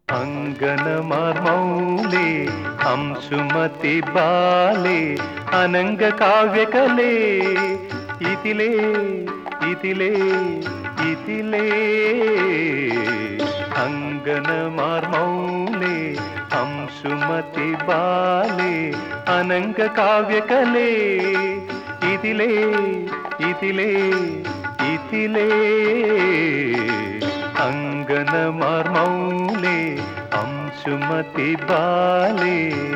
അങ്കനമാർ മൗലേ അംശുമതി ബാലേ അനംഗ കാവ്യകലേ ഇതിലേ ഇതിലേ ഇതിലേ അങ്കനമാർ മൗലേ അംശുമതി ബാലേ അനംഗ കാവ്യകലേ ഇതിലേ ഇതിലേ ഇതിലേ അങ്കനമാർ മൗലേ അംശുമതി ബാലേ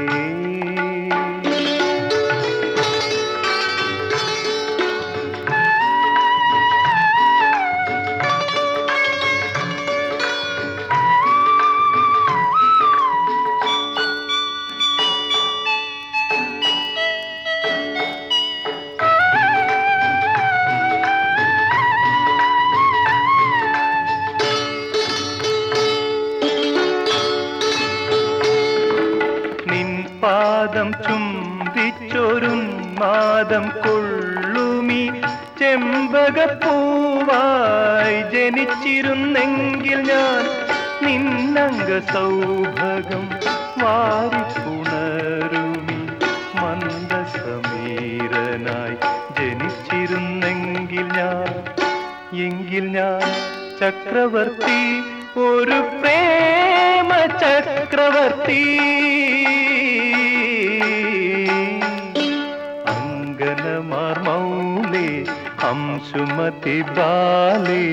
നിൻ പാദം ചുംബിച്ചൊരുന്മാദം കൊള്ളുമി ചെമ്പകപ്പൂവായി ജനിച്ചിരുന്നെങ്കിൽ ഞാൻ നിന്നംഗ സൗഭകം വാരിപ്പുണരുമി മന്ദസമീരനായി ജനിച്ചിരുന്നെങ്കിൽ ഞാൻ എങ്കിൽ ഞാൻ ചക്രവർത്തി ഒരു പ്രേമ ചക്രവർത്തി അങ്കനമാർ മൗലേ അംശുമതി ബാലേ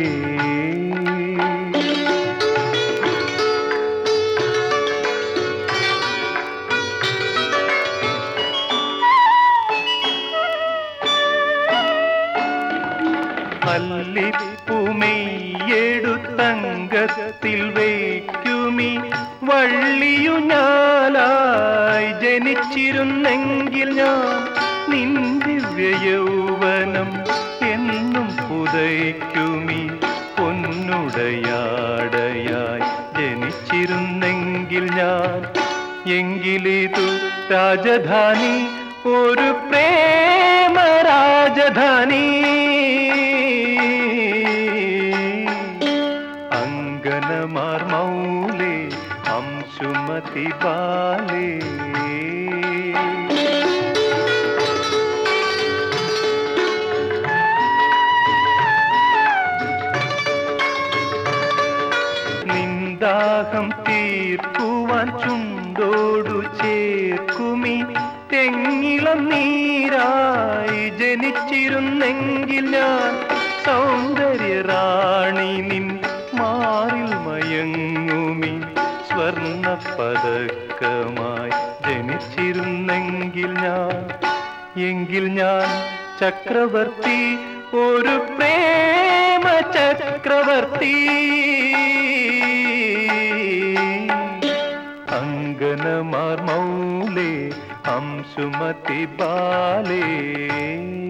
അല്ലിപ്പുമെയ്യെടുത്തങ്കത്തിൽ വയ്ക്കുമി വള്ളിയു ഞാലായി ജനിച്ചിരുന്നെങ്കിൽ ഞാൻ നിൻ ദിവ്യയൗവനം എന്നും പുതയ്ക്കുമി പൊന്നുടയാടയായി ജനിച്ചിരുന്നെങ്കിൽ ഞാൻ എങ്കിലിതു രാജധാനി ഒരു പ്രേമ രാജധാനി അങ്കനമാർ മൗലേ അംശുമതി ബാലേ നിന്ദാഹം തീർക്കുവാൻ ചുണ്ടോടു ചേർക്കുമി തെങ്ങിളം നീരായി ജനിച്ചിരുന്നെങ്കിൽ ഞാൻ സൗന്ദര്യ റാണി നിൻ മാറിൽ മയങ്ങുമി സ്വർണ പതക്കമായി ജനിച്ചിരുന്നെങ്കിൽ ഞാൻ എങ്കിൽ ഞാൻ ചക്രവർത്തി ഒരു പ്രേമ ചക്രവർത്തി അങ്കനമാർ മൗലേ അംശുമതി ബാലേ